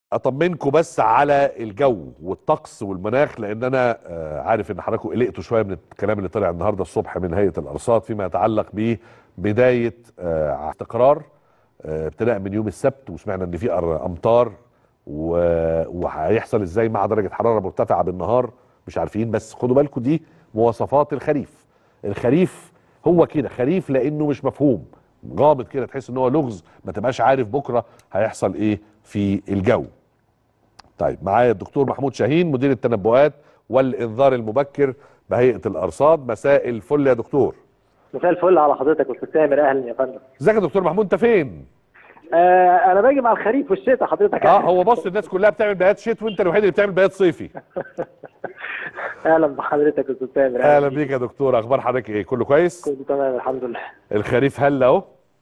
اطمنكم بس على الجو والطقس والمناخ لان انا آه، عارف ان حضراتكم قلقتوا شويه من الكلام اللي طلع النهارده الصبح من هيئه الارصاد فيما يتعلق ببدايه آه، استقرار آه، ابتداء من يوم السبت وسمعنا ان في أر- امطار و- وهيحصل ازاي مع درجه حراره مرتفعه بالنهار مش عارفين بس خدوا بالكم دي مواصفات الخريف الخريف هو كده خريف لانه مش مفهوم غامض كده تحس ان هو لغز ما تبقاش عارف بكره هيحصل ايه في الجو طيب معايا الدكتور محمود شاهين مدير التنبؤات والانذار المبكر بهيئه الارصاد مساء الفل يا دكتور مساء الفل على حضرتك استاذ سامر اهلا يا فندم ازيك يا دكتور محمود انت فين آه انا باجي مع الخريف والشتاء حضرتك اه هو بص الناس كلها بتعمل بيات شتوي وانت الوحيد اللي بتعمل بيات صيفي اهلا بحضرتك استاذ سامر اهلا بيك يا دكتور اخبار حضرتك ايه كله كويس كله تمام الحمد لله الخريف هل اهو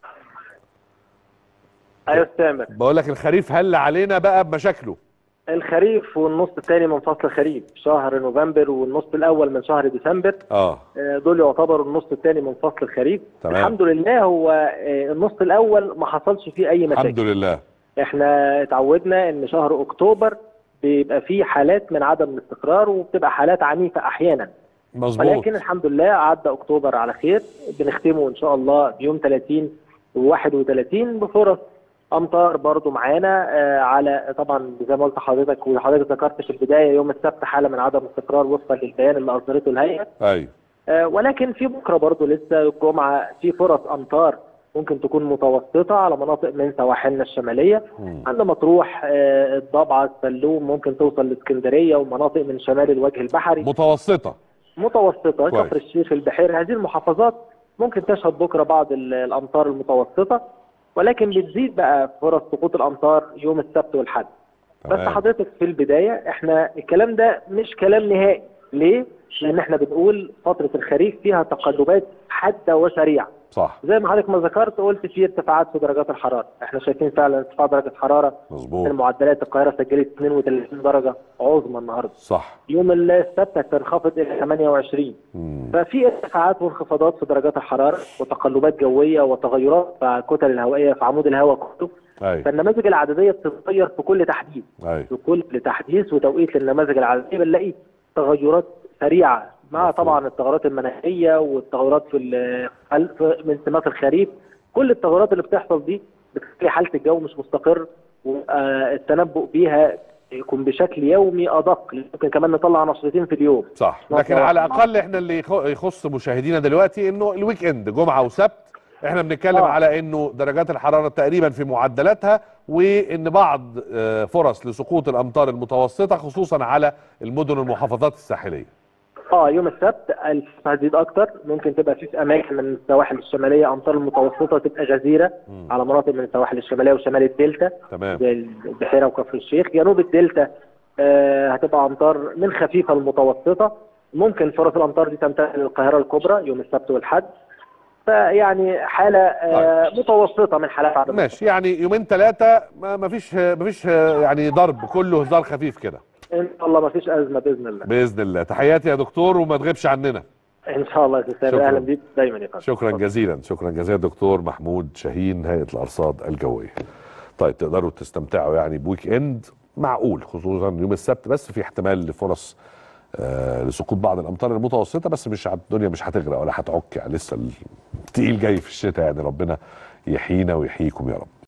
ايوه استاذ سامر بقول لك الخريف هل علينا بقى بمشاكله الخريف والنص الثاني من فصل الخريف شهر نوفمبر والنص الاول من شهر ديسمبر اه آه، دول يعتبروا النص الثاني من فصل الخريف تمام. الحمد لله هو آه، النص الاول ما حصلش فيه اي مشاكل الحمد لله احنا اتعودنا ان شهر اكتوبر بيبقى فيه حالات من عدم الاستقرار وبتبقى حالات عنيفه احيانا مظبوط ولكن الحمد لله عدى اكتوبر على خير بنختمه ان شاء الله بيوم 30 و31 بفرص امطار برضو معانا آه، على طبعا زي ما قلت لحضرتك وحضرتك ذكرت في البدايه يوم السبت حاله من عدم استقرار وفقا للبيان اللي اصدرته الهيئه ايوه آه، ولكن في بكره برضو لسه الجمعه في فرص امطار ممكن تكون متوسطه على مناطق من سواحلنا الشماليه مم. عند مطروح آه، الضبعه السلوم ممكن توصل لاسكندريه ومناطق من شمال الوجه البحري متوسطه متوسطة كويس. كفر الشيخ البحيري هذه المحافظات ممكن تشهد بكرة بعض ال- الأمطار المتوسطة ولكن بتزيد بقى فرص سقوط الأمطار يوم السبت والحد بس تمام. حضرتك في البداية احنا الكلام ده مش كلام نهائي ليه؟ لأن احنا بنقول فترة الخريف فيها تقلبات حادة وسريعة صح زي ما حضرتك ما ذكرت قلت في ارتفاعات في درجات الحرارة احنا شايفين فعلا ارتفاع درجة حرارة مظبوط المعدلات القاهرة سجلت 32 درجة عظمى النهاردة صح يوم السبت هتنخفض إلى 28 مم. ففي ارتفاعات وانخفاضات في درجات الحراره وتقلبات جويه وتغيرات في الكتل الهوائيه في عمود الهواء كله ايوه فالنماذج العدديه بتتغير في كل تحديث ايوه في كل تحديث وتوقيت للنماذج العدديه بنلاقي تغيرات سريعه مع مفهوم. طبعا التغيرات المناخيه والتغيرات في ال- في- من سمات الخريف كل التغيرات اللي بتحصل دي بتخلي حاله الجو مش مستقر والتنبؤ بيها يكون بشكل يومي ادق ممكن كمان نطلع نشرتين في اليوم صح نعم. لكن على الاقل احنا اللي يخ- يخص مشاهدينا دلوقتي انه الويك اند جمعه وسبت احنا بنتكلم آه. على انه درجات الحراره تقريبا في معدلاتها وان بعض آه، فرص لسقوط الامطار المتوسطه خصوصا على المدن والمحافظات الساحليه اه يوم السبت الفرصة هتزيد اكتر ممكن تبقى في اماكن من السواحل الشماليه امطار المتوسطه تبقى غزيره مم. على مناطق من السواحل الشماليه وشمال الدلتا تمام زي البحيره وكفر الشيخ جنوب الدلتا آه هتبقى امطار من خفيفه لمتوسطه ممكن فرص الامطار دي تنتقل للقاهره الكبرى يوم السبت والحد فيعني حاله آه متوسطه من حالات عدم ماشي يعني يومين ثلاثه ما فيش ما فيش يعني ضرب كله هزار خفيف كده ان شاء الله ما فيش ازمه باذن الله باذن الله تحياتي يا دكتور وما تغيبش عننا ان شاء الله يا استاذ سامر. شكراً. اهلا بيك دايما يا فندم شكرا جزيلا شكرا جزيلا دكتور محمود شاهين هيئه الارصاد الجويه طيب تقدروا تستمتعوا يعني بويك اند معقول خصوصا يوم السبت بس في احتمال لفرص آه لسقوط بعض الامطار المتوسطه بس مش هت- الدنيا مش هتغرق ولا هتعك يعني لسه التقيل جاي في الشتاء يعني ربنا يحيينا ويحييكم يا رب